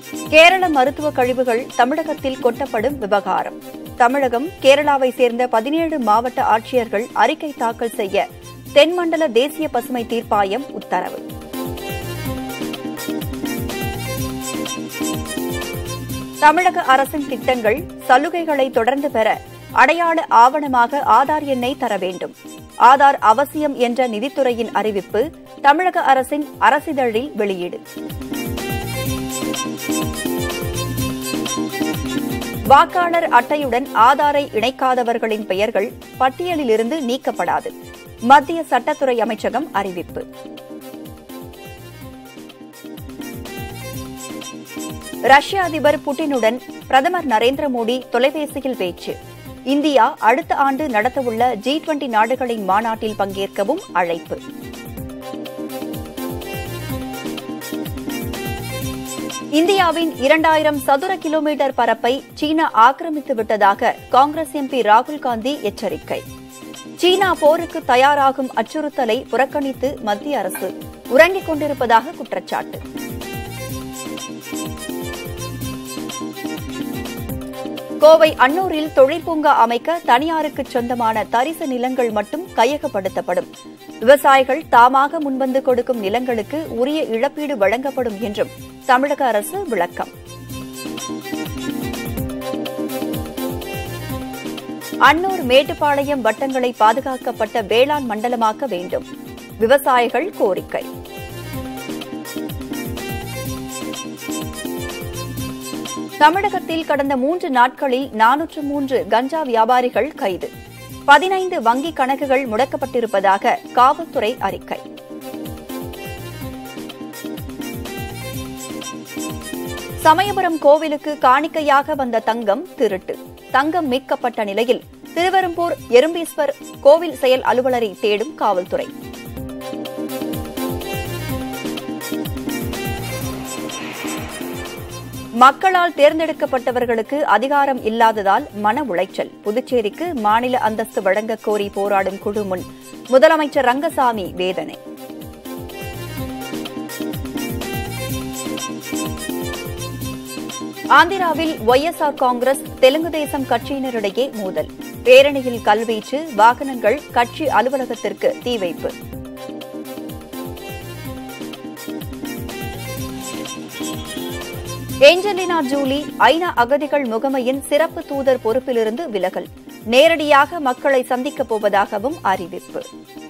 கேரள மருத்துவ கழிவுகள் தமிழகத்தில் கொட்டப்படும் விவகாரம் தமிழகம் கேரளாவை சேர்ந்த பதினேழு மாவட்ட ஆட்சியர்கள் அறிக்கை தாக்கல் செய்ய தென்மண்டல தேசிய பசுமை தீர்ப்பாயம் உத்தரவு தமிழக அரசின் திட்டங்கள் சலுகைகளை தொடர்ந்து பெற அடையாள ஆவணமாக ஆதார் எண்ணை தர வேண்டும் ஆதார் அவசியம் என்ற நிதித்துறையின் அறிவிப்பு தமிழக அரசின் அரசிதழில் வெளியீடு வாக்காளர் அட்டையுடன் ஆதாரை இணைக்காதவர்களின் பெயர்கள் பட்டியலிலிருந்து நீக்கப்படாது மத்திய சட்டத்துறை அமைச்சகம் அறிவிப்பு ரஷ்ய அதிபர் புட்டினுடன் பிரதமர் நரேந்திர மோடி தொலைபேசியில் பேச்சு இந்தியா அடுத்த ஆண்டு நடத்தவுள்ள ஜி டுவெண்டி நாடுகளின் மாநாட்டில் பங்கேற்கவும் அழைப்பு இந்தியாவின் இரண்டாயிரம் சதுர கிலோமீட்டர் பரப்பை சீனா ஆக்கிரமித்து விட்டதாக காங்கிரஸ் எம்பி ராகுல் காந்தி எச்சரிக்கை சீனா போருக்கு தயாராகும் அச்சுறுத்தலை புறக்கணித்து மத்திய அரசு உறங்கிக் கொண்டிருப்பதாக குற்றச்சாட்டு கோவை அன்னூரில் தொழிற்பூங்கா அமைக்க தனியாருக்கு சொந்தமான தரிசு நிலங்கள் மட்டும் கையகப்படுத்தப்படும் விவசாயிகள் தாமாக முன்வந்து கொடுக்கும் நிலங்களுக்கு உரிய இழப்பீடு வழங்கப்படும் என்றும் தமிழக அரசு விளக்கம் அன்னூர் மேட்டுப்பாளையம் வட்டங்களை பாதுகாக்கப்பட்ட வேளாண் மண்டலமாக்க வேண்டும் விவசாயிகள் கோரிக்கை தமிழகத்தில் கடந்த மூன்று நாட்களில் நானூற்று மூன்று கஞ்சா வியாபாரிகள் கைது பதினைந்து வங்கிக் கணக்குகள் முடக்கப்பட்டிருப்பதாக காவல்துறை அறிக்கை சமயபுரம் கோவிலுக்கு காணிக்கையாக வந்த தங்கம் திருட்டு தங்கம் மீட்கப்பட்ட நிலையில் திருவெரும்பூர் எறும்பீஸ்வர் கோவில் செயல் அலுவலரை தேடும் காவல்துறை மக்களால் தேர்ந்தெடுக்கப்பட்டவர்களுக்கு அதிகாரம் இல்லாததால் மன உளைச்சல் புதுச்சேரிக்கு மாநில அந்தஸ்து வழங்கக் கோரி போராடும் குழு முன் முதலமைச்சர் ரங்கசாமி வேதனை ஆந்திராவில் ஒய்எஸ்ஆர் காங்கிரஸ் தெலுங்கு தேசம் கட்சியினரிடையே மோதல் பேரணியில் கல்வீச்சு வாகனங்கள் கட்சி அலுவலகத்திற்கு தீ வைப்பு ஏஞ்சலினா ஜூலி ஐநா அகதிகள் முகமையின் சிறப்பு தூதர் பொறுப்பிலிருந்து விலகல் நேரடியாக மக்களை சந்திக்கப் போவதாகவும் அறிவிப்பு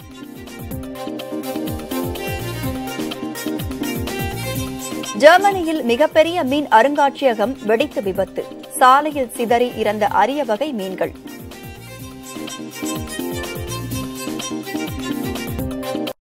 ஜெர்மனியில் மிகப்பெரிய மீன் அருங்காட்சியகம் வெடித்து விபத்து சாலையில் சிதறி இறந்த அரிய வகை மீன்கள்